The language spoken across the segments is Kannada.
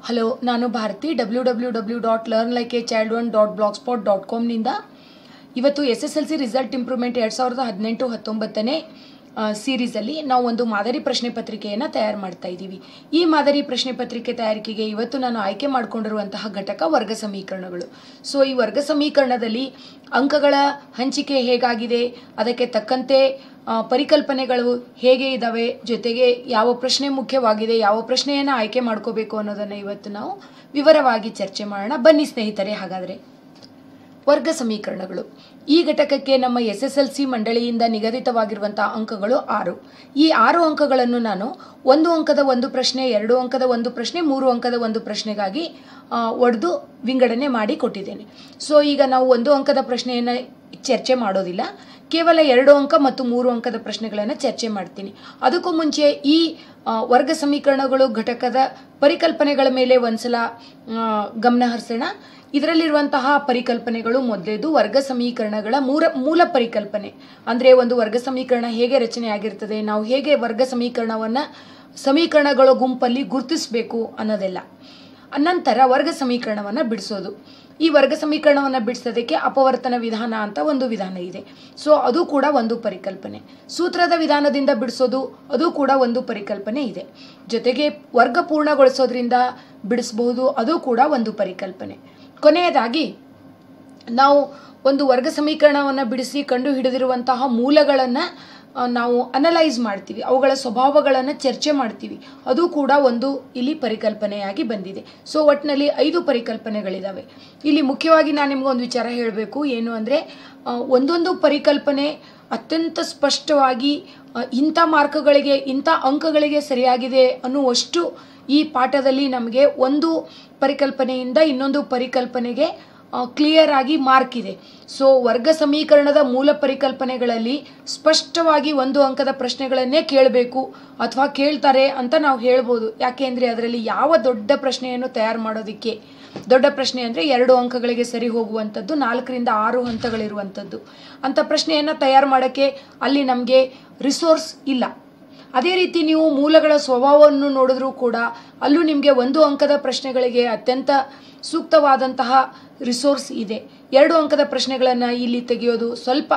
ಹಲೋ ನಾನು Bharati W W W dot learn like a child one dot blog spot dot ಕಾಮ್ನಿಂದ ಇವತ್ತು S S L C result improvement ಎರಡು ಸಾವಿರದ ಹದಿನೆಂಟು ಹತ್ತೊಂಬತ್ತನೇ ಸೀರೀಸಲ್ಲಿ ನಾವು ಒಂದು ಮಾದರಿ ಪ್ರಶ್ನೆ ಪತ್ರಿಕೆಯನ್ನು ತಯಾರು ಮಾಡ್ತಾ ಇದ್ದೀವಿ ಈ ಮಾದರಿ ಪ್ರಶ್ನೆ ಪತ್ರಿಕೆ ತಯಾರಿಕೆಗೆ ಇವತ್ತು ನಾನು ಆಯ್ಕೆ ಮಾಡಿಕೊಂಡಿರುವಂತಹ ಘಟಕ ವರ್ಗ ಸಮೀಕರಣಗಳು ಸೊ ಈ ವರ್ಗ ಸಮೀಕರಣದಲ್ಲಿ ಅಂಕಗಳ ಹಂಚಿಕೆ ಹೇಗಾಗಿದೆ ಅದಕ್ಕೆ ತಕ್ಕಂತೆ ಆ, ಪರಿಕಲ್ಪನೆಗಳು ಹೇಗೆ ಇದ್ದಾವೆ ಜೊತೆಗೆ ಯಾವ ಪ್ರಶ್ನೆ ಮುಖ್ಯವಾಗಿದೆ ಯಾವ ಪ್ರಶ್ನೆಯನ್ನು ಆಯ್ಕೆ ಮಾಡ್ಕೋಬೇಕು ಅನ್ನೋದನ್ನು ಇವತ್ತು ನಾವು ವಿವರವಾಗಿ ಚರ್ಚೆ ಮಾಡೋಣ ಬನ್ನಿ ಸ್ನೇಹಿತರೆ ಹಾಗಾದರೆ ವರ್ಗ ಸಮೀಕರಣಗಳು ಈ ಘಟಕಕ್ಕೆ ನಮ್ಮ ಎಸ್ ಎಸ್ ಎಲ್ ಸಿ ಮಂಡಳಿಯಿಂದ ನಿಗದಿತವಾಗಿರುವಂತಹ ಅಂಕಗಳು ಆರು ಈ ಆರು ಅಂಕಗಳನ್ನು ನಾನು ಒಂದು ಅಂಕದ ಒಂದು ಪ್ರಶ್ನೆ ಎರಡು ಅಂಕದ ಒಂದು ಪ್ರಶ್ನೆ ಮೂರು ಅಂಕದ ಒಂದು ಪ್ರಶ್ನೆಗಾಗಿ ಒಡೆದು ವಿಂಗಡಣೆ ಮಾಡಿ ಕೊಟ್ಟಿದ್ದೇನೆ ಸೊ ಈಗ ನಾವು ಒಂದು ಅಂಕದ ಪ್ರಶ್ನೆಯನ್ನು ಚರ್ಚೆ ಮಾಡೋದಿಲ್ಲ ಕೇವಲ ಎರಡು ಅಂಕ ಮತ್ತು ಮೂರು ಅಂಕದ ಪ್ರಶ್ನೆಗಳನ್ನು ಚರ್ಚೆ ಮಾಡ್ತೀನಿ ಅದಕ್ಕೂ ಮುಂಚೆ ಈ ಆ, ವರ್ಗ ಸಮೀಕರಣಗಳು ಘಟಕದ ಪರಿಕಲ್ಪನೆಗಳ ಮೇಲೆ ಒಂದ್ಸಲ ಆ, ಗಮನ ಹರಿಸೋಣ ಇದರಲ್ಲಿರುವಂತಹ ಪರಿಕಲ್ಪನೆಗಳು ಮೊದಲೇದು ವರ್ಗ ಸಮೀಕರಣಗಳ ಮೂಲ ಮೂಲ ಪರಿಕಲ್ಪನೆ ಅಂದರೆ ಒಂದು ವರ್ಗ ಸಮೀಕರಣ ಹೇಗೆ ರಚನೆ ಆಗಿರ್ತದೆ ನಾವು ಹೇಗೆ ವರ್ಗ ಸಮೀಕರಣವನ್ನು ಸಮೀಕರಣಗಳ ಗುಂಪಲ್ಲಿ ಗುರುತಿಸಬೇಕು ಅನ್ನೋದೆಲ್ಲ ಅನಂತರ ವರ್ಗ ಸಮೀಕರಣವನ್ನು ಬಿಡಿಸೋದು ಈ ವರ್ಗ ಸಮೀಕರಣವನ್ನು ಬಿಡಿಸೋದಕ್ಕೆ ಅಪವರ್ತನ ವಿಧಾನ ಅಂತ ಒಂದು ವಿಧಾನ ಇದೆ ಸೊ ಅದು ಕೂಡ ಒಂದು ಪರಿಕಲ್ಪನೆ ಸೂತ್ರದ ವಿಧಾನದಿಂದ ಬಿಡಿಸೋದು ಅದು ಕೂಡ ಒಂದು ಪರಿಕಲ್ಪನೆ ಇದೆ ಜೊತೆಗೆ ವರ್ಗ ಪೂರ್ಣಗೊಳಿಸೋದ್ರಿಂದ ಬಿಡಿಸಬಹುದು ಅದು ಕೂಡ ಒಂದು ಪರಿಕಲ್ಪನೆ ಕೊನೆಯದಾಗಿ ನಾವು ಒಂದು ವರ್ಗ ಸಮೀಕರಣವನ್ನು ಬಿಡಿಸಿ ಕಂಡು ಹಿಡಿದಿರುವಂತಹ ಮೂಲಗಳನ್ನು ಆ, ನಾವು ಅನಲೈಸ್ ಮಾಡ್ತೀವಿ ಅವುಗಳ ಸ್ವಭಾವಗಳನ್ನು ಚರ್ಚೆ ಮಾಡ್ತೀವಿ ಅದು ಕೂಡ ಒಂದು ಇಲ್ಲಿ ಪರಿಕಲ್ಪನೆಯಾಗಿ ಬಂದಿದೆ ಸೊ ಒಟ್ಟಿನಲ್ಲಿ ಐದು ಪರಿಕಲ್ಪನೆಗಳಿದ್ದಾವೆ ಇಲ್ಲಿ ಮುಖ್ಯವಾಗಿ ನಾನು ನಿಮ್ಗೊಂದು ವಿಚಾರ ಹೇಳಬೇಕು ಏನು ಅಂದರೆ ಒಂದೊಂದು ಪರಿಕಲ್ಪನೆ ಅತ್ಯಂತ ಸ್ಪಷ್ಟವಾಗಿ ಆ, ಇಂಥ ಮಾರ್ಕ್ಗಳಿಗೆ ಇಂಥ ಅಂಕಗಳಿಗೆ ಸರಿಯಾಗಿದೆ ಅನ್ನುವಷ್ಟು ಈ ಪಾಠದಲ್ಲಿ ನಮಗೆ ಒಂದು ಪರಿಕಲ್ಪನೆಯಿಂದ ಇನ್ನೊಂದು ಪರಿಕಲ್ಪನೆಗೆ ಕ್ಲಿಯರ್ ಆಗಿ ಮಾರ್ಕ್ ಇದೆ ಸೊ ವರ್ಗ ಸಮೀಕರಣದ ಮೂಲ ಪರಿಕಲ್ಪನೆಗಳಲ್ಲಿ ಸ್ಪಷ್ಟವಾಗಿ ಒಂದು ಅಂಕದ ಪ್ರಶ್ನೆಗಳನ್ನೇ ಕೇಳಬೇಕು ಅಥವಾ ಕೇಳ್ತಾರೆ ಅಂತ ನಾವು ಹೇಳ್ಬೋದು ಯಾಕೆ ಅಂದರೆ ಅದರಲ್ಲಿ ಯಾವ ದೊಡ್ಡ ಪ್ರಶ್ನೆಯನ್ನು ತಯಾರು ಮಾಡೋದಕ್ಕೆ ದೊಡ್ಡ ಪ್ರಶ್ನೆ ಅಂದರೆ ಎರಡು ಅಂಕಗಳಿಗೆ ಸರಿ ಹೋಗುವಂಥದ್ದು ನಾಲ್ಕರಿಂದ ಆರು ಹಂತಗಳಿರುವಂಥದ್ದು ಅಂಥ ಪ್ರಶ್ನೆಯನ್ನು ತಯಾರು ಮಾಡೋಕ್ಕೆ ಅಲ್ಲಿ ನಮಗೆ ರಿಸೋರ್ಸ್ ಇಲ್ಲ ಅದೇ ರೀತಿ ನೀವು ಮೂಲಗಳ ಸ್ವಭಾವವನ್ನು ನೋಡಿದ್ರೂ ಕೂಡ ಅಲ್ಲೂ ನಿಮಗೆ ಒಂದು ಅಂಕದ ಪ್ರಶ್ನೆಗಳಿಗೆ ಅತ್ಯಂತ ಸೂಕ್ತವಾದಂತಹ ರಿಸೋರ್ಸ್ ಇದೆ ಎರಡು ಅಂಕದ ಪ್ರಶ್ನೆಗಳನ್ನು ಇಲ್ಲಿ ತೆಗೆಯೋದು ಸ್ವಲ್ಪ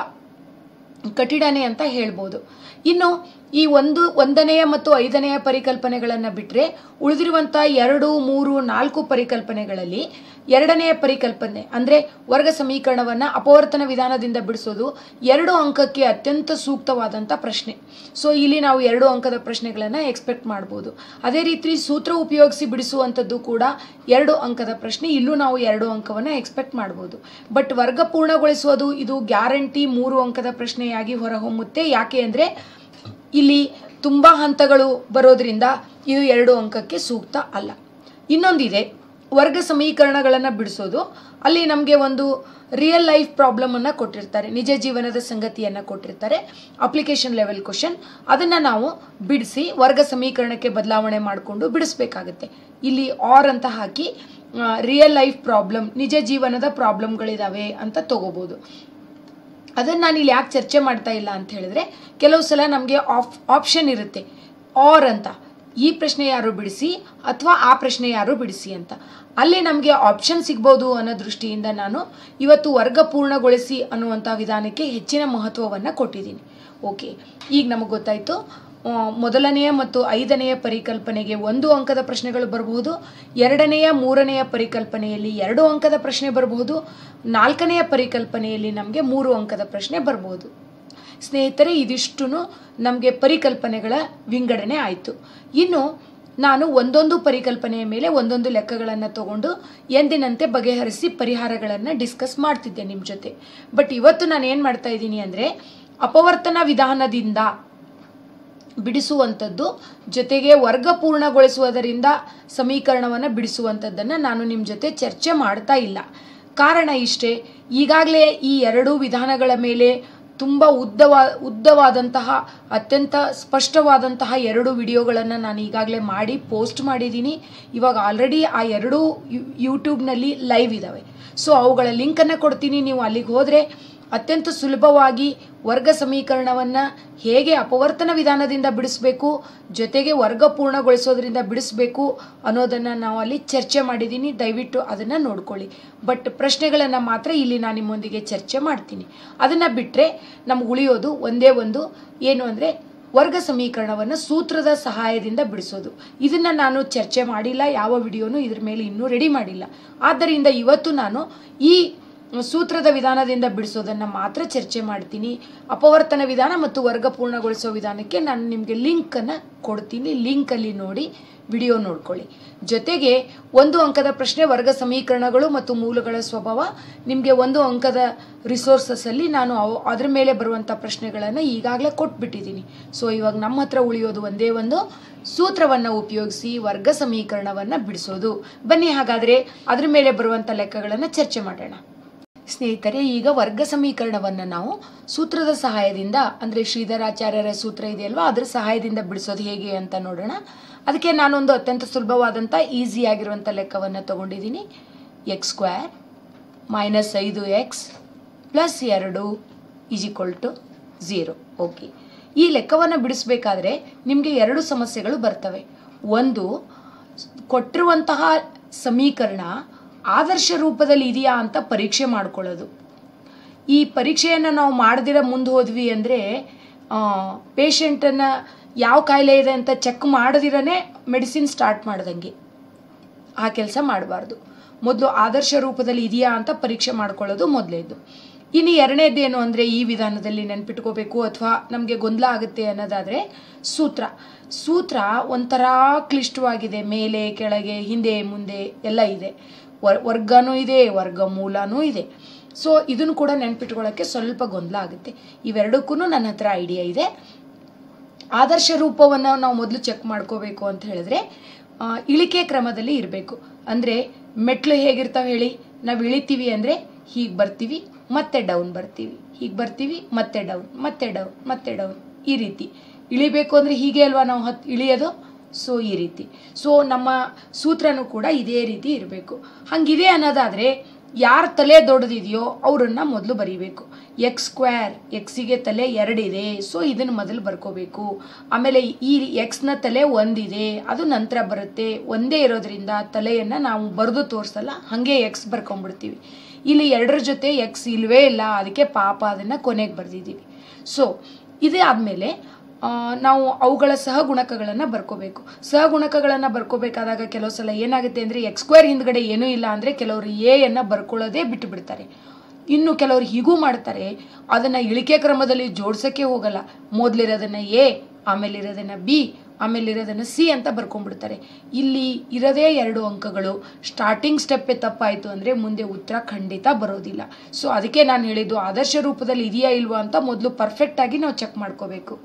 ಕಠಿಣನೇ ಅಂತ ಹೇಳ್ಬೋದು ಇನ್ನು ಈ ಒಂದು ಒಂದನೆಯ ಮತ್ತು ಐದನೆಯ ಪರಿಕಲ್ಪನೆಗಳನ್ನು ಬಿಟ್ಟರೆ ಉಳಿದಿರುವಂಥ ಎರಡು ಮೂರು ನಾಲ್ಕು ಪರಿಕಲ್ಪನೆಗಳಲ್ಲಿ ಎರಡನೆಯ ಪರಿಕಲ್ಪನೆ ಅಂದರೆ ವರ್ಗ ಸಮೀಕರಣವನ್ನು ಅಪವರ್ತನ ವಿಧಾನದಿಂದ ಬಿಡಿಸೋದು ಎರಡು ಅಂಕಕ್ಕೆ ಅತ್ಯಂತ ಸೂಕ್ತವಾದಂಥ ಪ್ರಶ್ನೆ ಸೊ ಇಲ್ಲಿ ನಾವು ಎರಡು ಅಂಕದ ಪ್ರಶ್ನೆಗಳನ್ನು ಎಕ್ಸ್ಪೆಕ್ಟ್ ಮಾಡ್ಬೋದು ಅದೇ ರೀತಿ ಸೂತ್ರ ಉಪಯೋಗಿಸಿ ಬಿಡಿಸುವಂಥದ್ದು ಕೂಡ ಎರಡು ಅಂಕದ ಪ್ರಶ್ನೆ ಇಲ್ಲೂ ನಾವು ಎರಡು ಅಂಕವನ್ನು ಎಕ್ಸ್ಪೆಕ್ಟ್ ಮಾಡ್ಬೋದು ಬಟ್ ವರ್ಗ ಪೂರ್ಣಗೊಳಿಸುವುದು ಇದು ಗ್ಯಾರಂಟಿ ಮೂರು ಅಂಕದ ಪ್ರಶ್ನೆಯಾಗಿ ಹೊರಹೊಮ್ಮುತ್ತೆ ಯಾಕೆ ಅಂದರೆ ಇಲ್ಲಿ ತುಂಬ ಹಂತಗಳು ಬರೋದ್ರಿಂದ ಇದು ಎರಡು ಅಂಕಕ್ಕೆ ಸೂಕ್ತ ಅಲ್ಲ ಇನ್ನೊಂದಿದೆ ವರ್ಗ ಸಮೀಕರಣಗಳನ್ನು ಬಿಡಿಸೋದು ಅಲ್ಲಿ ನಮಗೆ ಒಂದು ರಿಯಲ್ ಲೈಫ್ ಪ್ರಾಬ್ಲಮನ್ನು ಕೊಟ್ಟಿರ್ತಾರೆ ನಿಜ ಜೀವನದ ಸಂಗತಿಯನ್ನು ಕೊಟ್ಟಿರ್ತಾರೆ ಅಪ್ಲಿಕೇಶನ್ ಲೆವೆಲ್ ಕ್ವಶನ್ ಅದನ್ನು ನಾವು ಬಿಡಿಸಿ ವರ್ಗ ಸಮೀಕರಣಕ್ಕೆ ಬದಲಾವಣೆ ಮಾಡಿಕೊಂಡು ಬಿಡಿಸ್ಬೇಕಾಗತ್ತೆ ಇಲ್ಲಿ ಆರ್ ಅಂತ ಹಾಕಿ ರಿಯಲ್ ಲೈಫ್ ಪ್ರಾಬ್ಲಮ್ ನಿಜ ಜೀವನದ ಪ್ರಾಬ್ಲಮ್ಗಳಿದಾವೆ ಅಂತ ತಗೋಬೋದು ಅದನ್ನು ನಾನು ಇಲ್ಲಿ ಯಾಕೆ ಚರ್ಚೆ ಮಾಡ್ತಾ ಇಲ್ಲ ಅಂತ ಹೇಳಿದ್ರೆ ಕೆಲವು ಸಲ ನಮಗೆ ಆಫ್ ಆಪ್ಷನ್ ಇರುತ್ತೆ ಆರ್ ಅಂತ ಈ ಪ್ರಶ್ನೆ ಯಾರು ಬಿಡಿಸಿ ಅಥವಾ ಆ ಪ್ರಶ್ನೆ ಯಾರು ಬಿಡಿಸಿ ಅಂತ ಅಲ್ಲಿ ನಮಗೆ ಆಪ್ಷನ್ ಸಿಗ್ಬೋದು ಅನ್ನೋ ದೃಷ್ಟಿಯಿಂದ ನಾನು ಇವತ್ತು ವರ್ಗ ಪೂರ್ಣಗೊಳಿಸಿ ಅನ್ನುವಂಥ ವಿಧಾನಕ್ಕೆ ಹೆಚ್ಚಿನ ಮಹತ್ವವನ್ನು ಕೊಟ್ಟಿದ್ದೀನಿ ಓಕೆ ಈಗ ನಮಗೆ ಗೊತ್ತಾಯಿತು ಆ, ಮೊದಲನೆಯ ಮತ್ತು ಐದನೆಯ ಪರಿಕಲ್ಪನೆಗೆ ಒಂದು ಅಂಕದ ಪ್ರಶ್ನೆಗಳು ಬರಬಹುದು ಎರಡನೆಯ ಮೂರನೆಯ ಪರಿಕಲ್ಪನೆಯಲ್ಲಿ ಎರಡು ಅಂಕದ ಪ್ರಶ್ನೆ ಬರಬಹುದು ನಾಲ್ಕನೆಯ ಪರಿಕಲ್ಪನೆಯಲ್ಲಿ ನಮಗೆ ಮೂರು ಅಂಕದ ಪ್ರಶ್ನೆ ಬರಬಹುದು ಸ್ನೇಹಿತರೆ ಇದಿಷ್ಟು ನಮಗೆ ಪರಿಕಲ್ಪನೆಗಳ ವಿಂಗಡಣೆ ಆಯಿತು ಇನ್ನು ನಾನು ಒಂದೊಂದು ಪರಿಕಲ್ಪನೆಯ ಮೇಲೆ ಒಂದೊಂದು ಲೆಕ್ಕಗಳನ್ನು ತಗೊಂಡು ಎಂದಿನಂತೆ ಬಗೆಹರಿಸಿ ಪರಿಹಾರಗಳನ್ನು ಡಿಸ್ಕಸ್ ಮಾಡ್ತಿದ್ದೆ ನಿಮ್ಮ ಜೊತೆ ಬಟ್ ಇವತ್ತು ನಾನು ಏನು ಮಾಡ್ತಾ ಇದ್ದೀನಿ ಅಂದರೆ ಅಪವರ್ತನ ವಿಧಾನದಿಂದ ಬಿಡಿಸುವಂಥದ್ದು ಜೊತೆಗೆ ವರ್ಗ ಪೂರ್ಣಗೊಳಿಸುವುದರಿಂದ ಸಮೀಕರಣವನ್ನು ಬಿಡಿಸುವಂಥದ್ದನ್ನು ನಾನು ನಿಮ್ಮ ಜೊತೆ ಚರ್ಚೆ ಮಾಡ್ತಾ ಇಲ್ಲ ಕಾರಣ ಇಷ್ಟೇ ಈಗಾಗಲೇ ಈ ಎರಡೂ ವಿಧಾನಗಳ ಮೇಲೆ ತುಂಬ ಉದ್ದವಾ ಉದ್ದವಾದಂತಹ ಅತ್ಯಂತ ಸ್ಪಷ್ಟವಾದಂತಹ ಎರಡು ವಿಡಿಯೋಗಳನ್ನು ನಾನು ಈಗಾಗಲೇ ಮಾಡಿ ಪೋಸ್ಟ್ ಮಾಡಿದ್ದೀನಿ ಇವಾಗ ಆಲ್ರೆಡಿ ಆ ಎರಡೂ ಯು ಯೂಟ್ಯೂಬ್ನಲ್ಲಿ ಲೈವ್ ಇದ್ದಾವೆ ಸೊ ಅವುಗಳ ಲಿಂಕನ್ನು ಕೊಡ್ತೀನಿ ನೀವು ಅಲ್ಲಿಗೆ ಹೋದರೆ ಅತ್ಯಂತ ಸುಲಭವಾಗಿ ವರ್ಗ ಸಮೀಕರಣವನ್ನು ಹೇಗೆ ಅಪವರ್ತನ ವಿಧಾನದಿಂದ ಬಿಡಿಸಬೇಕು ಜೊತೆಗೆ ವರ್ಗ ಪೂರ್ಣಗೊಳಿಸೋದ್ರಿಂದ ಬಿಡಿಸಬೇಕು ಅನ್ನೋದನ್ನು ನಾವು ಅಲ್ಲಿ ಚರ್ಚೆ ಮಾಡಿದ್ದೀನಿ ದಯವಿಟ್ಟು ಅದನ್ನು ನೋಡ್ಕೊಳ್ಳಿ ಬಟ್ ಪ್ರಶ್ನೆಗಳನ್ನು ಮಾತ್ರ ಇಲ್ಲಿ ನಾನು ನಿಮ್ಮೊಂದಿಗೆ ಚರ್ಚೆ ಮಾಡ್ತೀನಿ ಅದನ್ನು ಬಿಟ್ಟರೆ ನಮ್ಗೆ ಉಳಿಯೋದು ಒಂದೇ ಒಂದು ಏನು ಅಂದರೆ ವರ್ಗ ಸಮೀಕರಣವನ್ನು ಸೂತ್ರದ ಸಹಾಯದಿಂದ ಬಿಡಿಸೋದು ಇದನ್ನು ನಾನು ಚರ್ಚೆ ಮಾಡಿಲ್ಲ ಯಾವ ವಿಡಿಯೋನು ಇದ್ರ ಮೇಲೆ ಇನ್ನೂ ರೆಡಿ ಮಾಡಿಲ್ಲ ಆದ್ದರಿಂದ ಇವತ್ತು ನಾನು ಈ ಸೂತ್ರದ ವಿಧಾನದಿಂದ ಬಿಡಿಸೋದನ್ನು ಮಾತ್ರ ಚರ್ಚೆ ಮಾಡ್ತೀನಿ ಅಪವರ್ತನ ವಿಧಾನ ಮತ್ತು ವರ್ಗ ಪೂರ್ಣಗೊಳಿಸೋ ವಿಧಾನಕ್ಕೆ ನಾನು ನಿಮಗೆ ಲಿಂಕನ್ನು ಕೊಡ್ತೀನಿ ಲಿಂಕಲ್ಲಿ ನೋಡಿ ವಿಡಿಯೋ ನೋಡ್ಕೊಳ್ಳಿ ಜೊತೆಗೆ ಒಂದು ಅಂಕದ ಪ್ರಶ್ನೆ ವರ್ಗ ಸಮೀಕರಣಗಳು ಮತ್ತು ಮೂಲಗಳ ಸ್ವಭಾವ ನಿಮಗೆ ಒಂದು ಅಂಕದ ರಿಸೋರ್ಸಸ್ಸಲ್ಲಿ ನಾನು ಅವು ಅದ್ರ ಮೇಲೆ ಬರುವಂಥ ಪ್ರಶ್ನೆಗಳನ್ನು ಈಗಾಗಲೇ ಕೊಟ್ಬಿಟ್ಟಿದ್ದೀನಿ ಸೊ ಇವಾಗ ನಮ್ಮ ಹತ್ರ ಉಳಿಯೋದು ಒಂದೇ ಒಂದು ಸೂತ್ರವನ್ನು ಉಪಯೋಗಿಸಿ ವರ್ಗ ಸಮೀಕರಣವನ್ನು ಬಿಡಿಸೋದು ಬನ್ನಿ ಹಾಗಾದರೆ ಅದ್ರ ಮೇಲೆ ಬರುವಂಥ ಲೆಕ್ಕಗಳನ್ನು ಚರ್ಚೆ ಮಾಡೋಣ ಸ್ನೇಹಿತರೆ ಈಗ ವರ್ಗ ಸಮೀಕರಣವನ್ನು ನಾವು ಸೂತ್ರದ ಸಹಾಯದಿಂದ ಅಂದರೆ ಶ್ರೀಧರಾಚಾರ್ಯರ ಸೂತ್ರ ಇದೆಯಲ್ವಾ ಅದರ ಸಹಾಯದಿಂದ ಬಿಡಿಸೋದು ಹೇಗೆ ಅಂತ ನೋಡೋಣ ಅದಕ್ಕೆ ನಾನೊಂದು ಅತ್ಯಂತ ಸುಲಭವಾದಂಥ ಈಸಿ ಆಗಿರುವಂಥ ಲೆಕ್ಕವನ್ನು ತಗೊಂಡಿದ್ದೀನಿ ಎಕ್ಸ್ ಸ್ಕ್ವೇರ್ ಮೈನಸ್ ಐದು ಎಕ್ಸ್ ಪ್ಲಸ್ ಎರಡು is equal to zero okay ಈ ಲೆಕ್ಕವನ್ನು ಬಿಡಿಸ್ಬೇಕಾದ್ರೆ ನಿಮಗೆ ಎರಡು ಸಮಸ್ಯೆಗಳು ಬರ್ತವೆ ಒಂದು ಕೊಟ್ಟಿರುವಂತಹ ಸಮೀಕರಣ ಆದರ್ಶ ರೂಪದಲ್ಲಿ ಇದೆಯಾ ಅಂತ ಪರೀಕ್ಷೆ ಮಾಡ್ಕೊಳ್ಳೋದು ಈ ಪರೀಕ್ಷೆಯನ್ನು ನಾವು ಮಾಡದಿರ ಮುಂದೆ ಹೋದ್ವಿ ಅಂದರೆ ಪೇಷಂಟನ್ನು ಯಾವ ಕಾಯಿಲೆ ಇದೆ ಅಂತ ಚೆಕ್ ಮಾಡದಿರನೇ ಮೆಡಿಸಿನ್ ಸ್ಟಾರ್ಟ್ ಮಾಡ್ದಂಗೆ ಆ ಕೆಲಸ ಮಾಡಬಾರ್ದು ಮೊದಲು ಆದರ್ಶ ರೂಪದಲ್ಲಿ ಇದೆಯಾ ಅಂತ ಪರೀಕ್ಷೆ ಮಾಡ್ಕೊಳ್ಳೋದು ಮೊದಲೇದು ಇನ್ನು ಎರಡನೇದು ಏನು ಅಂದರೆ ಈ ವಿಧಾನದಲ್ಲಿ ನೆನ್ಪಿಟ್ಕೋಬೇಕು ಅಥವಾ ನಮಗೆ ಗೊಂದಲ ಆಗುತ್ತೆ ಅನ್ನೋದಾದರೆ ಸೂತ್ರ ಸೂತ್ರ ಒಂಥರ ಕ್ಲಿಷ್ಟವಾಗಿದೆ ಮೇಲೆ ಕೆಳಗೆ ಹಿಂದೆ ಮುಂದೆ ಎಲ್ಲ ಇದೆ ವರ್ ವರ್ಗನೂ ಇದೆ ವರ್ಗಮೂಲನೂ ಇದೆ ಸೊ ಇದನ್ನು ಕೂಡ ನೆನ್ಪಿಟ್ಕೊಳ್ಳೋಕ್ಕೆ ಸ್ವಲ್ಪ ಗೊಂದಲ ಆಗುತ್ತೆ ಇವೆರಡಕ್ಕೂ ನನ್ನ ಹತ್ರ ಐಡಿಯಾ ಇದೆ ಆದರ್ಶ ರೂಪವನ್ನು ನಾವು ಮೊದಲು ಚೆಕ್ ಮಾಡ್ಕೋಬೇಕು ಅಂತ ಹೇಳಿದ್ರೆ ಆ, ಇಳಿಕೆ ಕ್ರಮದಲ್ಲಿ ಇರಬೇಕು ಅಂದರೆ ಮೆಟ್ಲು ಹೇಗಿರ್ತಾವೆ ಹೇಳಿ ನಾವು ಇಳಿತೀವಿ ಅಂದರೆ ಹೀಗೆ ಬರ್ತೀವಿ ಮತ್ತೆ ಡೌನ್ ಬರ್ತೀವಿ ಹೀಗೆ ಬರ್ತೀವಿ ಮತ್ತೆ ಡೌನ್ ಮತ್ತೆ ಡೌನ್ ಮತ್ತೆ ಡೌನ್ ಈ ರೀತಿ ಇಳಿಬೇಕು ಅಂದರೆ ಹೀಗೆ ಅಲ್ವಾ ನಾವು ಹತ್ ಇಳಿಯೋದು ಸೊ ಈ ರೀತಿ ಸೊ ನಮ್ಮ ಸೂತ್ರನೂ ಕೂಡ ಇದೇ ರೀತಿ ಇರಬೇಕು ಹಂಗಿದೆ ಅನ್ನೋದಾದರೆ ಯಾರ ತಲೆ ದೊಡ್ಡದಿದೆಯೋ ಅವರನ್ನ ಮೊದಲು ಬರೀಬೇಕು ಎಕ್ಸ್ ಸ್ಕ್ವೇರ್ ಎಕ್ಸಿಗೆ ತಲೆ ಎರಡಿದೆ ಸೊ ಇದನ್ನು ಮೊದಲು ಬರ್ಕೋಬೇಕು ಆಮೇಲೆ ಈ ಎಕ್ಸ್ನ ತಲೆ ಒಂದಿದೆ ಅದು ನಂತರ ಬರುತ್ತೆ ಒಂದೇ ಇರೋದ್ರಿಂದ ತಲೆಯನ್ನು ನಾವು ಬರೆದು ತೋರಿಸಲ್ಲ ಹಾಗೆ ಎಕ್ಸ್ ಬರ್ಕೊಂಡ್ಬಿಡ್ತೀವಿ ಇಲ್ಲಿ ಎರಡರ ಜೊತೆ ಎಕ್ಸ್ ಇಲ್ವೇ ಇಲ್ಲ ಅದಕ್ಕೆ ಪಾಪ ಅದನ್ನು ಕೊನೆಗೆ ಬರೆದಿದ್ದೀವಿ ಸೊ ಇದೇ ಆದಮೇಲೆ ನಾವು ಅವುಗಳ ಸಹಗುಣಕಗಳನ್ನು ಬರ್ಕೋಬೇಕು ಸಹಗುಣಕಗಳನ್ನು ಬರ್ಕೋಬೇಕಾದಾಗ ಕೆಲವು ಸಲ ಏನಾಗುತ್ತೆ ಅಂದರೆ ಎಕ್ಸ್ ಸ್ಕ್ವೇರ್ ಹಿಂದ್ಗಡೆ ಏನೂ ಇಲ್ಲ ಅಂದರೆ ಕೆಲವರು ಎ ಅನ್ನು ಬರ್ಕೊಳ್ಳೋದೇ ಬಿಟ್ಟು ಬಿಡ್ತಾರೆ ಇನ್ನು ಕೆಲವರು ಹೀಗೂ ಮಾಡ್ತಾರೆ ಅದನ್ನು ಇಳಿಕೆ ಕ್ರಮದಲ್ಲಿ ಜೋಡ್ಸೋಕ್ಕೆ ಹೋಗಲ್ಲ ಮೊದಲಿರೋದನ್ನು ಎ ಆಮೇಲೆ ಇರೋದನ್ನು ಬಿ ಆಮೇಲೆ ಇರೋದನ್ನು ಸಿ ಅಂತ ಬರ್ಕೊಂಡ್ಬಿಡ್ತಾರೆ ಇಲ್ಲಿ ಇರೋದೇ ಎರಡು ಅಂಕಗಳು ಸ್ಟಾರ್ಟಿಂಗ್ ಸ್ಟೆಪ್ಪೇ ತಪ್ಪಾಯಿತು ಅಂದರೆ ಮುಂದೆ ಉತ್ತರ ಖಂಡಿತ ಬರೋದಿಲ್ಲ ಸೊ ಅದಕ್ಕೆ ನಾನು ಹೇಳಿದ್ದು ಆದರ್ಶ ರೂಪದಲ್ಲಿ ಇದೆಯಾ ಇಲ್ವಾ ಅಂತ ಮೊದಲು ಪರ್ಫೆಕ್ಟಾಗಿ ನಾವು ಚೆಕ್ ಮಾಡ್ಕೋಬೇಕು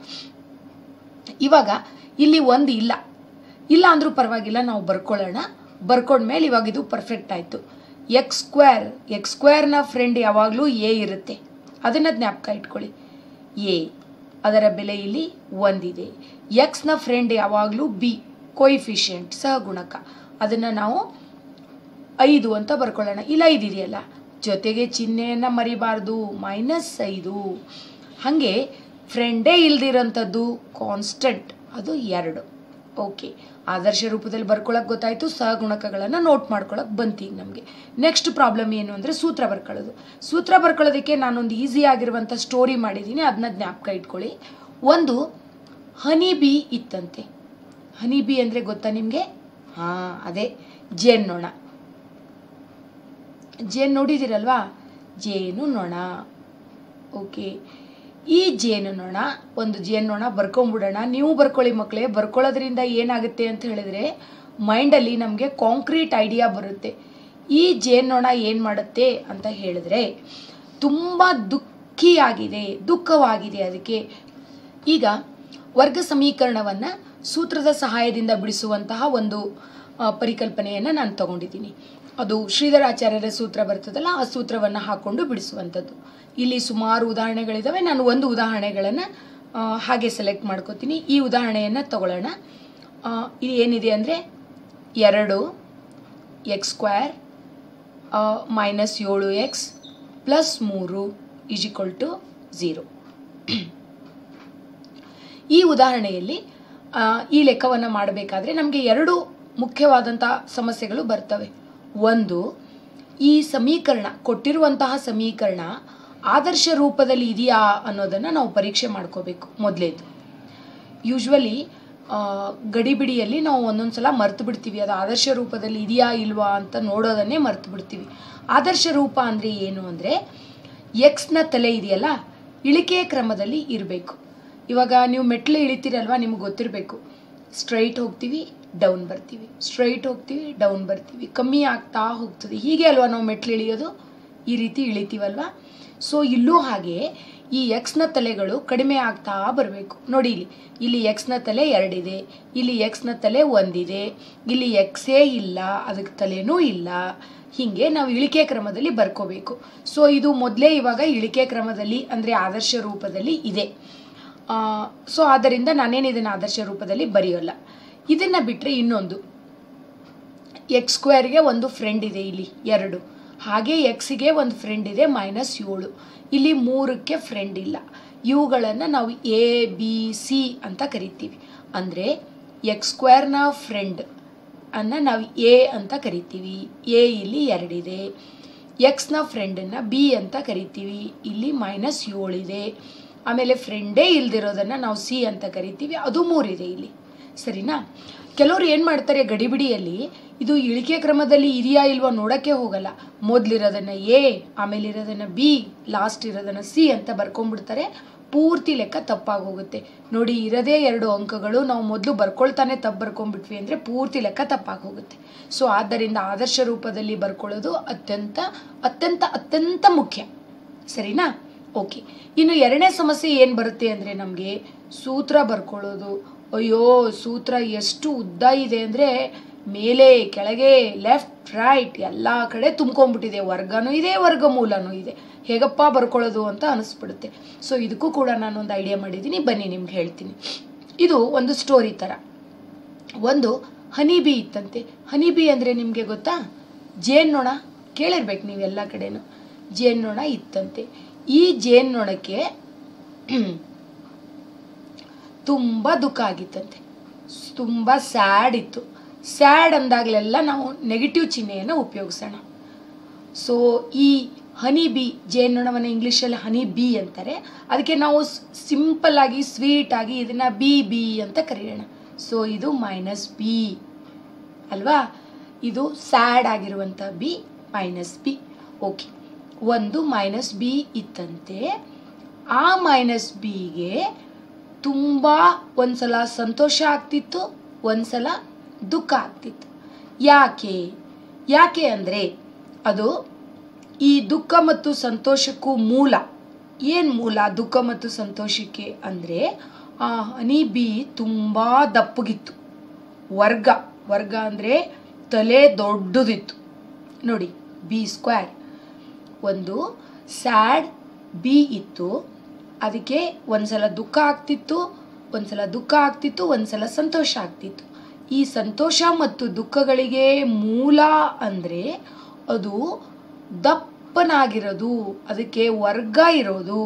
ಇವಾಗ ಇಲ್ಲಿ ಒಂದು ಇಲ್ಲ ಇಲ್ಲ ಅಂದರೂ ಪರವಾಗಿಲ್ಲ ನಾವು ಬರ್ಕೊಳ್ಳೋಣ ಬರ್ಕೊಂಡ್ಮೇಲೆ ಇವಾಗ ಇದು ಪರ್ಫೆಕ್ಟ್ ಆಯಿತು ಎಕ್ಸ್ ಸ್ಕ್ವೇರ್ ಎಕ್ಸ್ ಸ್ಕ್ವೇರ್ನ ಫ್ರೆಂಡ್ ಯಾವಾಗಲೂ ಎ ಇರುತ್ತೆ ಅದನ್ನು ಜ್ಞಾಪಕ ಇಟ್ಕೊಳ್ಳಿ ಎ ಅದರ ಬೆಲೆ ಇಲ್ಲಿ ಒಂದಿದೆ ಎಕ್ಸ್ನ ಫ್ರೆಂಡ್ ಯಾವಾಗಲೂ ಬಿ ಕೊಯಿಫಿಷಿಯಂಟ್ ಸಹಗುಣಕ ಅದನ್ನು ನಾವು ಐದು ಅಂತ ಬರ್ಕೊಳ್ಳೋಣ ಇಲ್ಲ ಐದು ಇದೆಯಲ್ಲ ಜೊತೆಗೆ ಚಿಹ್ನೆಯನ್ನು ಮರಿಬಾರ್ದು ಮೈನಸ್ ಐದು ಹಾಗೆ ಫ್ರೆಂಡೇ ಇಲ್ದಿರೋಂಥದ್ದು ಕಾನ್ಸ್ಟೆಂಟ್ ಅದು ಎರಡು ಓಕೆ ಆದರ್ಶ ರೂಪದಲ್ಲಿ ಬರ್ಕೊಳಕ್ಕೆ ಗೊತ್ತಾಯಿತು ಸಹಗುಣಕಗಳನ್ನು ನೋಟ್ ಮಾಡ್ಕೊಳಕ್ಕೆ ಬಂತು ಈಗ ನಮಗೆ ನೆಕ್ಸ್ಟ್ ಪ್ರಾಬ್ಲಮ್ ಏನು ಅಂದರೆ ಸೂತ್ರ ಬರ್ಕೊಳ್ಳೋದು ಸೂತ್ರ ಬರ್ಕೊಳ್ಳೋದಕ್ಕೆ ನಾನೊಂದು ಈಸಿ ಆಗಿರುವಂಥ ಸ್ಟೋರಿ ಮಾಡಿದ್ದೀನಿ ಅದನ್ನ ಜ್ಞಾಪಕ ಇಟ್ಕೊಳ್ಳಿ ಒಂದು ಹನಿ ಬಿ ಇತ್ತಂತೆ ಹನಿ ಬಿ ಅಂದರೆ ಗೊತ್ತಾ ನಿಮಗೆ ಹಾಂ ಅದೇ ಜೇನ್ನೊಣ ಜೇನು ನೋಡಿದ್ದೀರಲ್ವಾ ಜೇನು ನೊಣ ಓಕೆ ಈ ಜೇನು ನೊಣ ಒಂದು ಜೇನು ನೊಣ ಬರ್ಕೊಂಬಿಡೋಣ ನೀವು ಬರ್ಕೊಳ್ಳಿ ಮಕ್ಕಳೇ ಬರ್ಕೊಳ್ಳೋದ್ರಿಂದ ಏನಾಗುತ್ತೆ ಅಂತ ಹೇಳಿದ್ರೆ ಮೈಂಡಲ್ಲಿ ನಮಗೆ ಕಾಂಕ್ರೀಟ್ ಐಡಿಯಾ ಬರುತ್ತೆ ಈ ಜೇನು ನೊಣ ಏನು ಮಾಡುತ್ತೆ ಅಂತ ಹೇಳಿದ್ರೆ ತುಂಬ ದುಃಖಿಯಾಗಿದೆ ದುಃಖವಾಗಿದೆ ಅದಕ್ಕೆ ಈಗ ವರ್ಗ ಸಮೀಕರಣವನ್ನು ಸೂತ್ರದ ಸಹಾಯದಿಂದ ಬಿಡಿಸುವಂತಹ ಒಂದು ಆ, ಪರಿಕಲ್ಪನೆಯನ್ನು ನಾನು ತಗೊಂಡಿದ್ದೀನಿ ಅದು ಶ್ರೀಧರಾಚಾರ್ಯರ ಸೂತ್ರ ಬರ್ತದಲ್ಲ ಆ ಸೂತ್ರವನ್ನು ಹಾಕ್ಕೊಂಡು ಬಿಡಿಸುವಂಥದ್ದು ಇಲ್ಲಿ ಸುಮಾರು ಉದಾಹರಣೆಗಳಿದ್ದಾವೆ ನಾನು ಒಂದು ಉದಾಹರಣೆಗಳನ್ನು ಆ, ಹಾಗೆ ಸೆಲೆಕ್ಟ್ ಮಾಡ್ಕೋತೀನಿ ಈ ಉದಾಹರಣೆಯನ್ನು ತಗೊಳ್ಳೋಣ ಆ, ಇದು ಏನಿದೆ ಅಂದರೆ ಎರಡು ಎಕ್ಸ್ ಸ್ಕ್ವೇರ್ ಮೈನಸ್ ಏಳು ಎಕ್ಸ್ ಪ್ಲಸ್ ಮೂರು ಈಸ್ ಈಕ್ವಲ್ ಟು ಝೀರೋ ಈ ಉದಾಹರಣೆಯಲ್ಲಿ ಆ, ಈ ಲೆಕ್ಕವನ್ನು ಮಾಡಬೇಕಾದ್ರೆ ನಮಗೆ ಎರಡು ಮುಖ್ಯವಾದಂಥ ಸಮಸ್ಯೆಗಳು ಬರ್ತವೆ ಒಂದು ಈ ಸಮೀಕರಣ ಕೊಟ್ಟಿರುವಂತಹ ಸಮೀಕರಣ ಆದರ್ಶ ರೂಪದಲ್ಲಿ ಇದೆಯಾ ಅನ್ನೋದನ್ನು ನಾವು ಪರೀಕ್ಷೆ ಮಾಡ್ಕೋಬೇಕು ಮೊದಲೇದು ಯೂಶ್ವಲಿ ಗಡಿಬಿಡಿಯಲ್ಲಿ ನಾವು ಒಂದೊಂದು ಸಲ ಮರ್ತು ಬಿಡ್ತೀವಿ ಅದು ಆದರ್ಶ ರೂಪದಲ್ಲಿ ಇದೆಯಾ ಇಲ್ವಾ ಅಂತ ನೋಡೋದನ್ನೇ ಮರ್ತು ಬಿಡ್ತೀವಿ ಆದರ್ಶ ರೂಪ ಅಂದರೆ ಏನು ಅಂದರೆ ಎಕ್ಸ್ನ ತಲೆ ಇದೆಯಲ್ಲ ಇಳಿಕೆಯ ಕ್ರಮದಲ್ಲಿ ಇರಬೇಕು ಇವಾಗ ನೀವು ಮೆಟ್ಲು ಇಳಿತೀರಲ್ವಾ ನಿಮ್ಗೆ ಗೊತ್ತಿರಬೇಕು ಸ್ಟ್ರೈಟ್ ಹೋಗ್ತೀವಿ ಡೌನ್ ಬರ್ತೀವಿ ಸ್ಟ್ರೈಟ್ ಹೋಗ್ತೀವಿ ಡೌನ್ ಬರ್ತೀವಿ ಕಮ್ಮಿ ಆಗ್ತಾ ಹೋಗ್ತದೆ ಹೀಗೆ ಅಲ್ವಾ ನಾವು ಮೆಟ್ಲು ಇಳಿಯೋದು ಈ ರೀತಿ ಇಳಿತೀವಲ್ವಾ ಸೊ ಇಲ್ಲೂ ಹಾಗೆ ಈ ಎಕ್ಸ್ನ ತಲೆಗಳು ಕಡಿಮೆ ಆಗ್ತಾ ಬರಬೇಕು ನೋಡಿ ಇಲ್ಲಿ ಇಲ್ಲಿ ಎಕ್ಸ್ನ ತಲೆ ಎರಡಿದೆ ಇಲ್ಲಿ ಎಕ್ಸ್ನ ತಲೆ ಒಂದಿದೆ ಇಲ್ಲಿ ಎಕ್ಸೇ ಇಲ್ಲ ಅದಕ್ಕೆ ತಲೆನೂ ಇಲ್ಲ ಹೀಗೆ ನಾವು ಇಳಿಕೆ ಕ್ರಮದಲ್ಲಿ ಬರ್ಕೋಬೇಕು ಸೊ ಇದು ಮೊದಲೇ ಇವಾಗ ಇಳಿಕೆ ಕ್ರಮದಲ್ಲಿ ಅಂದರೆ ಆದರ್ಶ ರೂಪದಲ್ಲಿ ಇದೆ ಸೊ ಆದ್ದರಿಂದ ನಾನೇನು ಇದನ್ನು ಆದರ್ಶ ರೂಪದಲ್ಲಿ ಬರೆಯೋಲ್ಲ ಇದನ್ನು ಬಿಟ್ಟರೆ ಇನ್ನೊಂದು ಎಕ್ಸ್ ಸ್ಕ್ವೇರ್ಗೆ ಒಂದು ಫ್ರೆಂಡ್ ಇದೆ ಇಲ್ಲಿ ಎರಡು ಹಾಗೆ ಎಕ್ಸಿಗೆ ಒಂದು ಫ್ರೆಂಡ್ ಇದೆ ಮೈನಸ್ ಏಳು ಇಲ್ಲಿ ಮೂರಕ್ಕೆ ಫ್ರೆಂಡ್ ಇಲ್ಲ ಇವುಗಳನ್ನು ನಾವು ಎ ಬಿ ಸಿ ಅಂತ ಕರಿತೀವಿ ಅಂದರೆ ಎಕ್ಸ್ ಸ್ಕ್ವೇರ್ನ ಫ್ರೆಂಡ್ ಅನ್ನ ನಾವು ಎ ಅಂತ ಕರಿತೀವಿ ಎ ಇಲ್ಲಿ ಎರಡಿದೆ ಎಕ್ಸ್ನ ಫ್ರೆಂಡನ್ನು ಬಿ ಅಂತ ಕರಿತೀವಿ ಇಲ್ಲಿ ಮೈನಸ್ ಏಳಿದೆ ಆಮೇಲೆ ಫ್ರೆಂಡೇ ಇಲ್ದಿರೋದನ್ನು ನಾವು ಸಿ ಅಂತ ಕರಿತೀವಿ ಅದು ಮೂರಿದೆ ಇಲ್ಲಿ ಸರಿನಾ ಕೆಲವರು ಏನು ಮಾಡ್ತಾರೆ ಗಡಿಬಿಡಿಯಲ್ಲಿ ಇದು ಇಳಿಕೆ ಕ್ರಮದಲ್ಲಿ ಇದೆಯಾ ಇಲ್ವಾ ನೋಡೋಕ್ಕೆ ಹೋಗಲ್ಲ ಮೊದಲಿರೋದನ್ನು ಎ ಆಮೇಲೆ ಇರೋದನ್ನು ಬಿ ಲಾಸ್ಟ್ ಇರೋದನ್ನು ಸಿ ಅಂತ ಬರ್ಕೊಂಡ್ಬಿಡ್ತಾರೆ ಪೂರ್ತಿ ಲೆಕ್ಕ ತಪ್ಪಾಗಿ ಹೋಗುತ್ತೆ ನೋಡಿ ಇರೋದೇ ಎರಡು ಅಂಕಗಳು ನಾವು ಮೊದಲು ಬರ್ಕೊಳ್ತಾನೆ ತಪ್ಪು ಬರ್ಕೊಂಡ್ಬಿಟ್ವಿ ಅಂದರೆ ಪೂರ್ತಿ ಲೆಕ್ಕ ತಪ್ಪಾಗಿ ಹೋಗುತ್ತೆ ಸೊ ಆದ್ದರಿಂದ ಆದರ್ಶ ರೂಪದಲ್ಲಿ ಬರ್ಕೊಳ್ಳೋದು ಅತ್ಯಂತ ಅತ್ಯಂತ ಅತ್ಯಂತ ಮುಖ್ಯ ಸರಿನಾ ಓಕೆ ಇನ್ನು ಎರಡನೇ ಸಮಸ್ಯೆ ಏನು ಬರುತ್ತೆ ಅಂದರೆ ನಮಗೆ ಸೂತ್ರ ಬರ್ಕೊಳ್ಳೋದು ಅಯ್ಯೋ ಸೂತ್ರ ಎಷ್ಟು ಉದ್ದ ಇದೆ ಅಂದರೆ ಮೇಲೆ ಕೆಳಗೆ ಲೆಫ್ಟ್ ರೈಟ್ ಎಲ್ಲ ಕಡೆ ತುಂಬ್ಕೊಂಡ್ಬಿಟ್ಟಿದೆ ವರ್ಗನೂ ಇದೆ ವರ್ಗಮೂಲನೂ ಇದೆ ಹೇಗಪ್ಪ ಬರ್ಕೊಳ್ಳೋದು ಅಂತ ಅನಿಸ್ಬಿಡುತ್ತೆ ಸೊ ಇದಕ್ಕೂ ಕೂಡ ನಾನೊಂದು ಐಡಿಯಾ ಮಾಡಿದ್ದೀನಿ ಬನ್ನಿ ನಿಮ್ಗೆ ಹೇಳ್ತೀನಿ ಇದು ಒಂದು ಸ್ಟೋರಿ ಥರ ಒಂದು ಹನಿ ಬಿ ಇತ್ತಂತೆ ಹನಿ ಬಿ ಅಂದರೆ ನಿಮಗೆ ಗೊತ್ತಾ ಜೇನ್ನೊಣ ಕೇಳಿರ್ಬೇಕು ನೀವೆಲ್ಲ ಕಡೆನೂ ಜೇನ್ನೊಣ ಇತ್ತಂತೆ ಈ ಜೇನ್ನೊಣಕ್ಕೆ ತುಂಬ ದುಃಖ ಆಗಿತ್ತಂತೆ ತುಂಬ ಸ್ಯಾಡ್ ಇತ್ತು ಸ್ಯಾಡ್ ಅಂದಾಗಲೆಲ್ಲ ನಾವು ನೆಗೆಟಿವ್ ಚಿಹ್ನೆಯನ್ನು ಉಪಯೋಗಿಸೋಣ ಸೊ ಈ ಹನಿ ಬಿ ಜೇನ್ನೊಣವನ್ನು ಇಂಗ್ಲೀಷಲ್ಲಿ ಹನಿ ಬಿ ಅಂತಾರೆ ಅದಕ್ಕೆ ನಾವು ಸಿಂಪಲ್ ಆಗಿ ಸ್ವೀಟ್ ಆಗಿ ಇದನ್ನು ಬಿ ಬಿ ಅಂತ ಕರೆಯೋಣ ಸೊ ಇದು ಮೈನಸ್ ಬಿ ಅಲ್ವಾ ಇದು ಸ್ಯಾಡ್ ಆಗಿರುವಂಥ ಬಿ ಮೈನಸ್ ಬಿ ಓಕೆ ಒಂದು ಮೈನಸ್ ಬಿ ಇತ್ತಂತೆ ಆ ಮೈನಸ್ ಬಿಗೆ ತುಂಬ ಒಂದ್ಸಲ ಸಂತೋಷ ಆಗ್ತಿತ್ತು ಒಂದ್ಸಲ ದುಃಖ ಆಗ್ತಿತ್ತು ಯಾಕೆ ಯಾಕೆ ಅಂದರೆ ಅದು ಈ ದುಃಖ ಮತ್ತು ಸಂತೋಷಕ್ಕೂ ಮೂಲ ಏನು ಮೂಲ ದುಃಖ ಮತ್ತು ಸಂತೋಷಕ್ಕೆ ಅಂದರೆ ಆ ಹನಿ ಬಿ ತುಂಬ ದಪ್ಪಗಿತ್ತು ವರ್ಗ ವರ್ಗ ಅಂದರೆ ತಲೆ ದೊಡ್ಡದಿತ್ತು ನೋಡಿ ಬಿ ಸ್ಕ್ವೇರ್ ಒಂದು ಸ್ಯಾಡ್ ಬಿ ಇತ್ತು ಅದಕ್ಕೆ ಒಂದ್ಸಲ ದುಃಖ ಆಗ್ತಿತ್ತು ಒಂದ್ಸಲ ದುಃಖ ಆಗ್ತಿತ್ತು ಒಂದ್ಸಲ ಸಂತೋಷ ಆಗ್ತಿತ್ತು ಈ ಸಂತೋಷ ಮತ್ತು ದುಃಖಗಳಿಗೆ ಮೂಲ ಅಂದರೆ ಅದು ದಪ್ಪನಾಗಿರೋದು ಅದಕ್ಕೆ ವರ್ಗ ಇರೋದು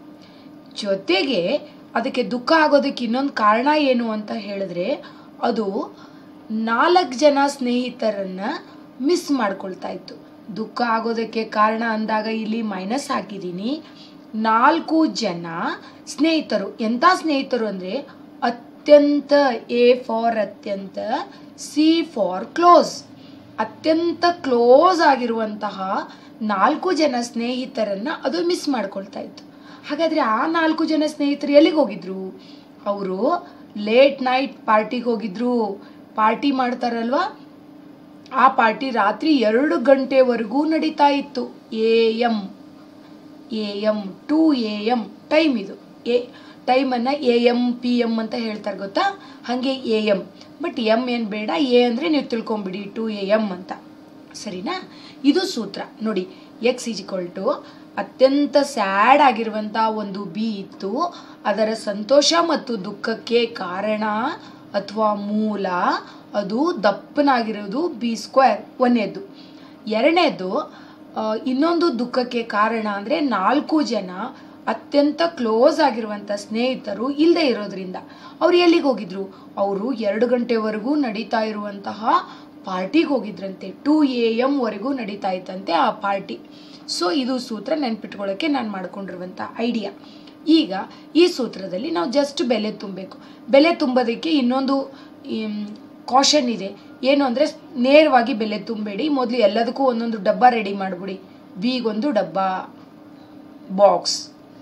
ಜೊತೆಗೆ ಅದಕ್ಕೆ ದುಃಖ ಆಗೋದಕ್ಕೆ ಇನ್ನೊಂದು ಕಾರಣ ಏನು ಅಂತ ಹೇಳಿದ್ರೆ ಅದು ನಾಲ್ಕು ಜನ ಸ್ನೇಹಿತರನ್ನ ಮಿಸ್ ಮಾಡ್ಕೊಳ್ತಾ ಇತ್ತು ದುಃಖ ಆಗೋದಕ್ಕೆ ಕಾರಣ ಅಂದಾಗ ಇಲ್ಲಿ ಮೈನಸ್ ಹಾಕಿದ್ದೀನಿ ನಾಲ್ಕು ಜನ ಸ್ನೇಹಿತರು ಎಂಥ ಸ್ನೇಹಿತರು ಅಂದರೆ ಅತ್ಯಂತ ಎ ಫಾರ್ ಅತ್ಯಂತ ಸಿ ಫಾರ್ ಕ್ಲೋಸ್ ಅತ್ಯಂತ ಕ್ಲೋಸ್ ಆಗಿರುವಂತಹ ನಾಲ್ಕು ಜನ ಸ್ನೇಹಿತರನ್ನ ಅದು ಮಿಸ್ ಮಾಡ್ಕೊಳ್ತಾ ಇತ್ತು ಹಾಗಾದರೆ ಆ ನಾಲ್ಕು ಜನ ಸ್ನೇಹಿತರು ಎಲ್ಲಿಗೆ ಹೋಗಿದ್ರು ಅವರು ಲೇಟ್ ನೈಟ್ ಪಾರ್ಟಿಗೆ ಹೋಗಿದ್ರು ಪಾರ್ಟಿ ಮಾಡ್ತಾರಲ್ವಾ ಆ ಪಾರ್ಟಿ ರಾತ್ರಿ ಎರಡು ಗಂಟೆವರೆಗೂ ನಡೀತಾ ಇತ್ತು A M A M to A M time ಇದು ಎ ಟೈಮನ್ನು ಎ ಎಮ್ ಪಿ ಎಮ್ ಅಂತ ಹೇಳ್ತಾರೆ ಗೊತ್ತಾ ಹಾಗೆ ಎ ಎಮ್ ಬಟ್ ಎಮ್ ಏನು ಬೇಡ ಎ ಅಂದರೆ ನೀವು ತಿಳ್ಕೊಂಬಿಡಿ ಟು ಎ ಎಮ್ ಅಂತ ಸರಿನಾ ಇದು ಸೂತ್ರ ನೋಡಿ ಎಕ್ಸ್ ಈಜಿಕ್ವಲ್ ಟು ಅತ್ಯಂತ ಸ್ಯಾಡ್ ಆಗಿರುವಂಥ ಒಂದು ಬಿ ಇತ್ತು ಅದರ ಸಂತೋಷ ಮತ್ತು ದುಃಖಕ್ಕೆ ಕಾರಣ ಅಥವಾ ಮೂಲ ಅದು ದಪ್ಪನಾಗಿರೋದು ಬಿ ಸ್ಕ್ವೇರ್ ಒಂದನೇದು ಎರಡನೇದು ಆ, ಇನ್ನೊಂದು ದುಃಖಕ್ಕೆ ಕಾರಣ ಅಂದರೆ ನಾಲ್ಕು ಜನ ಅತ್ಯಂತ ಕ್ಲೋಸ್ ಆಗಿರುವಂಥ ಸ್ನೇಹಿತರು ಇಲ್ಲದೆ ಇರೋದ್ರಿಂದ ಅವ್ರು ಎಲ್ಲಿಗೆ ಹೋಗಿದ್ರು ಅವರು ಎರಡು ಗಂಟೆವರೆಗೂ ನಡೀತಾ ಇರುವಂತಹ ಪಾರ್ಟಿಗೆ ಹೋಗಿದ್ರಂತೆ ಟೂ ಎ ಎಮ್ವರೆಗೂ ನಡೀತಾ ಇತ್ತಂತೆ ಆ ಪಾರ್ಟಿ ಸೊ ಇದು ಸೂತ್ರ ನೆನ್ಪಿಟ್ಕೊಳ್ಳೋಕ್ಕೆ ನಾನು ಮಾಡ್ಕೊಂಡಿರುವಂಥ ಐಡಿಯಾ ಈಗ ಈ ಸೂತ್ರದಲ್ಲಿ ನಾವು ಜಸ್ಟ್ ಬೆಲೆ ತುಂಬಬೇಕು ಬೆಲೆ ತುಂಬೋದಕ್ಕೆ ಇನ್ನೊಂದು ಕಾಷನ್ ಇದೆ ಏನು ಅಂದರೆ ನೇರವಾಗಿ ಬೆಲೆ ತುಂಬಬೇಡಿ ಮೊದಲು ಎಲ್ಲದಕ್ಕೂ ಒಂದೊಂದು ಡಬ್ಬ ರೆಡಿ ಮಾಡಿಬಿಡಿ ಬಿಗೊಂದು ಡಬ್ಬ ಬಾಕ್ಸ್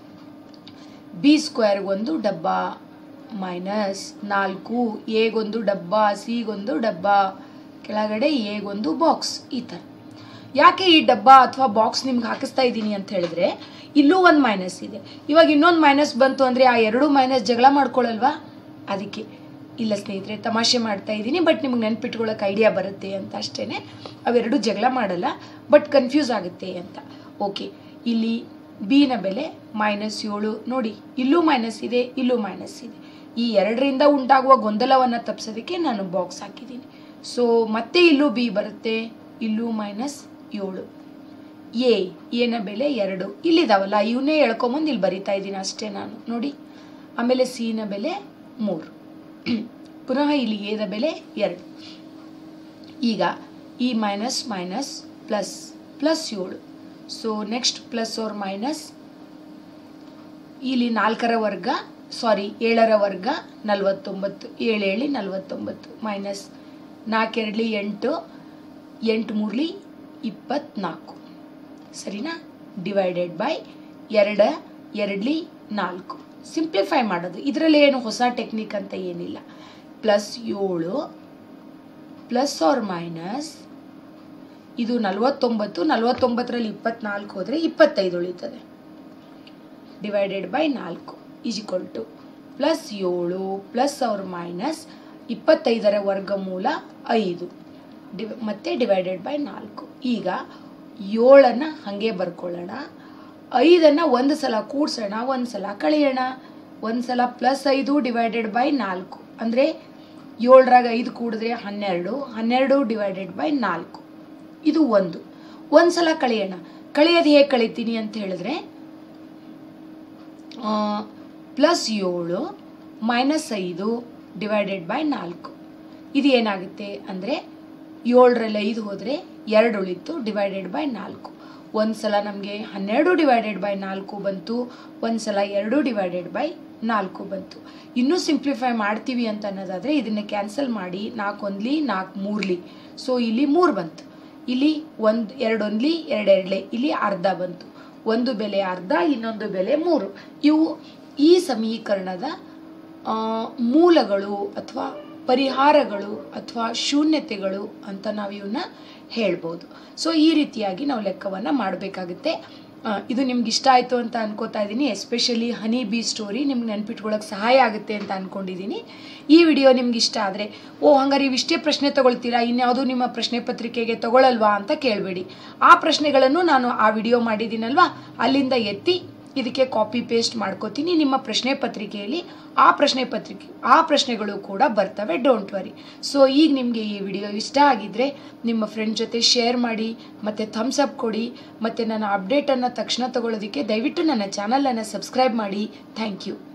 ಬಿ ಸ್ಕ್ವೇರ್ಗೊಂದು ಡಬ್ಬ ಮೈನಸ್ ನಾಲ್ಕು ಎಗೊಂದು ಡಬ್ಬ ಸಿಗೊಂದು ಡಬ್ಬ ಕೆಳಗಡೆ ಎಗೊಂದು ಬಾಕ್ಸ್ ಈ ಥರ ಯಾಕೆ ಈ ಡಬ್ಬ ಅಥವಾ ಬಾಕ್ಸ್ ನಿಮ್ಗೆ ಹಾಕಿಸ್ತಾ ಇದ್ದೀನಿ ಅಂತ ಹೇಳಿದ್ರೆ ಇಲ್ಲೂ ಒಂದು ಮೈನಸ್ ಇದೆ ಇವಾಗ ಇನ್ನೊಂದು ಮೈನಸ್ ಬಂತು ಅಂದರೆ ಆ ಎರಡು ಮೈನಸ್ ಜಗಳ ಮಾಡ್ಕೊಳ್ಳಲ್ವಾ ಅದಕ್ಕೆ ಇಲ್ಲ ಸ್ನೇಹಿತರೆ ತಮಾಷೆ ಮಾಡ್ತಾ ಇದ್ದೀನಿ ಬಟ್ ನಿಮ್ಗೆ ನೆನ್ಪಿಟ್ಕೊಳ್ಳೋಕೆ ಐಡಿಯಾ ಬರುತ್ತೆ ಅಂತ ಅಷ್ಟೇ ಅವೆರಡು ಜಗಳ ಮಾಡಲ್ಲ ಬಟ್ ಕನ್ಫ್ಯೂಸ್ ಆಗುತ್ತೆ ಅಂತ ಓಕೆ ಇಲ್ಲಿ ಬಿನ ಬೆಲೆ ಮೈನಸ್ ಏಳು ನೋಡಿ ಇಲ್ಲೂ ಮೈನಸ್ ಇದೆ ಇಲ್ಲೂ ಮೈನಸ್ ಇದೆ ಈ ಎರಡರಿಂದ ಉಂಟಾಗುವ ಗೊಂದಲವನ್ನು ತಪ್ಪಿಸೋದಕ್ಕೆ ನಾನು ಬಾಕ್ಸ್ ಹಾಕಿದ್ದೀನಿ ಸೊ ಮತ್ತೆ ಇಲ್ಲೂ ಬಿ ಬರುತ್ತೆ ಇಲ್ಲೂ ಮೈನಸ್ ಏಳು ಎ ಎನ ಬೆಲೆ ಎರಡು ಇಲ್ಲಿದಾವಲ್ಲ ಇವನ್ನೇ ಎಳ್ಕೊಂಬಂದು ಇಲ್ಲಿ ಬರಿತಾ ಇದ್ದೀನಿ ಅಷ್ಟೇ ನಾನು ನೋಡಿ ಆಮೇಲೆ ಸಿನ ಬೆಲೆ ಮೂರು ಪುನಃ ಇಲ್ಲಿ ಎದ ಬೆಲೆ ಎರಡು ಈಗ ಈ ಮೈನಸ್ ಮೈನಸ್ ಪ್ಲಸ್ ಪ್ಲಸ್ ಏಳು so next plus or minus ಇಲ್ಲಿ ನಾಲ್ಕರ ವರ್ಗ ಸಾರಿ ಏಳರ ವರ್ಗ ನಲವತ್ತೊಂಬತ್ತು ಏಳೇಳಿ ನಲವತ್ತೊಂಬತ್ತು ಮೈನಸ್ ನಾಲ್ಕೆರಡ್ಲಿ ಎಂಟು ಎಂಟು ಮೂರ್ಲಿ ಇಪ್ಪತ್ನಾಲ್ಕು ಸರಿನಾ ಡಿವೈಡೆಡ್ ಬೈ ಎರಡ ಎರಡ್ಲಿ ನಾಲ್ಕು ಸಿಂಪ್ಲಿಫೈ ಮಾಡೋದು ಇದರಲ್ಲಿ ಏನು ಹೊಸ ಟೆಕ್ನಿಕ್ ಅಂತ ಏನಿಲ್ಲ ಪ್ಲಸ್ ಏಳು ಪ್ಲಸ್ ಆರ್ ಮೈನಸ್ ಇದು ನಲವತ್ತೊಂಬತ್ತು ನಲವತ್ತೊಂಬತ್ತರಲ್ಲಿ ಇಪ್ಪತ್ನಾಲ್ಕು ಹೋದರೆ ಇಪ್ಪತ್ತೈದು ಉಳಿತದೆ ಡಿವೈಡೆಡ್ ಬೈ ನಾಲ್ಕು ಈಜಿಕ್ವಲ್ ಟು ಪ್ಲಸ್ ಏಳು ಪ್ಲಸ್ ಅವ್ರ ಮೈನಸ್ ಇಪ್ಪತ್ತೈದರ ವರ್ಗಮೂಲ ಐದು ಡಿವ್ ಮತ್ತೆ ಡಿವೈಡೆಡ್ ಬೈ ನಾಲ್ಕು ಈಗ ಏಳನ್ನು ಹಾಗೆ ಬರ್ಕೊಳ್ಳೋಣ ಐದನ್ನು ಒಂದು ಸಲ ಕೂಡ್ಸೋಣ ಒಂದು ಸಲ ಕಳೆಯೋಣ ಒಂದು ಸಲ ಪ್ಲಸ್ ಐದು ಡಿವೈಡೆಡ್ ಬೈ ನಾಲ್ಕು ಅಂದರೆ ಏಳರಾಗ ಐದು ಕೂಡಿದ್ರೆ ಹನ್ನೆರಡು ಹನ್ನೆರಡು ಡಿವೈಡೆಡ್ ಬೈ ನಾಲ್ಕು ಇದು ಒಂದು ಒಂದು ಸಲ ಕಳೆಯೋಣ ಕಳೆಯೋದು ಹೇಗೆ ಕಳಿತೀನಿ ಅಂತ ಹೇಳಿದ್ರೆ ಪ್ಲಸ್ ಏಳು ಮೈನಸ್ ಐದು ಡಿವೈಡೆಡ್ ಬೈ ನಾಲ್ಕು ಇದು ಏನಾಗುತ್ತೆ ಅಂದರೆ ಏಳರಲ್ಲಿ ಐದು ಹೋದರೆ ಎರಡು ಉಳಿತು ಡಿವೈಡೆಡ್ ಬೈ ನಾಲ್ಕು ಒಂದು ಸಲ ನಮಗೆ ಹನ್ನೆರಡು ಡಿವೈಡೆಡ್ ಬೈ ನಾಲ್ಕು ಬಂತು ಒಂದು ಸಲ ಎರಡು ಡಿವೈಡೆಡ್ ಬೈ ನಾಲ್ಕು ಬಂತು ಇನ್ನೂ ಸಿಂಪ್ಲಿಫೈ ಮಾಡ್ತೀವಿ ಅಂತ ಅನ್ನೋದಾದರೆ ಇದನ್ನು ಕ್ಯಾನ್ಸಲ್ ಮಾಡಿ ನಾಲ್ಕು ಒಂದ್ಲಿ ನಾಲ್ಕು ಮೂರ್ಲಿ ಸೊ ಇಲ್ಲಿ ಮೂರು ಬಂತು ಇಲ್ಲಿ ಒಂದು ಎರಡು ಒಂದ್ಲಿ ಎರಡು ಎರಡ್ಲೆ ಇಲ್ಲಿ ಅರ್ಧ ಬಂತು ಒಂದು ಬೆಲೆ ಅರ್ಧ ಇನ್ನೊಂದು ಬೆಲೆ ಮೂರು ಇವು ಈ ಸಮೀಕರಣದ ಆ, ಮೂಲಗಳು ಅಥವಾ ಪರಿಹಾರಗಳು ಅಥವಾ ಶೂನ್ಯತೆಗಳು ಅಂತ ನಾವು ಇವನ್ನ ಹೇಳ್ಬೋದು ಸೊ ಈ ರೀತಿಯಾಗಿ ನಾವು ಲೆಕ್ಕವನ್ನು ಮಾಡಬೇಕಾಗುತ್ತೆ ಇದು ನಿಮ್ಗೆ ಇಷ್ಟ ಆಯಿತು ಅಂತ ಅನ್ಕೋತಾ ಇದ್ದೀನಿ ಎಸ್ಪೆಷಲಿ ಹನಿ ಬಿ ಸ್ಟೋರಿ ನಿಮ್ಗೆ ನೆನ್ಪಿಟ್ಕೊಳ್ಳೋಕೆ ಸಹಾಯ ಆಗುತ್ತೆ ಅಂತ ಅನ್ಕೊಂಡಿದ್ದೀನಿ ಈ ವಿಡಿಯೋ ನಿಮ್ಗೆ ಇಷ್ಟ ಆದರೆ ಓ ಹಂಗಾರೆ ಇವಿಷ್ಟೇ ಪ್ರಶ್ನೆ ತಗೊಳ್ತೀರಾ ಇನ್ಯಾವುದೂ ನಿಮ್ಮ ಪ್ರಶ್ನೆ ಪತ್ರಿಕೆಗೆ ತಗೊಳ್ಳಲ್ವಾ ಅಂತ ಕೇಳಬೇಡಿ ಆ ಪ್ರಶ್ನೆಗಳನ್ನು ನಾನು ಆ ವಿಡಿಯೋ ಮಾಡಿದ್ದೀನಲ್ವಾ ಅಲ್ಲಿಂದ ಎತ್ತಿ ಇದಕ್ಕೆ ಕಾಪಿ ಪೇಸ್ಟ್ ಮಾಡ್ಕೋತೀನಿ ನಿಮ್ಮ ಪ್ರಶ್ನೆ ಪತ್ರಿಕೆಯಲ್ಲಿ ಆ ಪ್ರಶ್ನೆ ಪತ್ರಿಕೆ ಆ ಪ್ರಶ್ನೆಗಳು ಕೂಡ ಬರ್ತವೆ ಡೋಂಟ್ ವರಿ ಸೊ ಈಗ ನಿಮಗೆ ಈ ವಿಡಿಯೋ ಇಷ್ಟ ಆಗಿದ್ರೆ ನಿಮ್ಮ ಫ್ರೆಂಡ್ ಜೊತೆ ಶೇರ್ ಮಾಡಿ ಮತ್ತು ಥಮ್ಸ್ ಅಪ್ ಕೊಡಿ ಮತ್ತು ನನ್ನ ಅಪ್ಡೇಟನ್ನು ತಕ್ಷಣ ತಗೊಳ್ಳೋದಕ್ಕೆ ದಯವಿಟ್ಟು ನನ್ನ ಚಾನಲನ್ನು ಸಬ್ಸ್ಕ್ರೈಬ್ ಮಾಡಿ ಥ್ಯಾಂಕ್ ಯು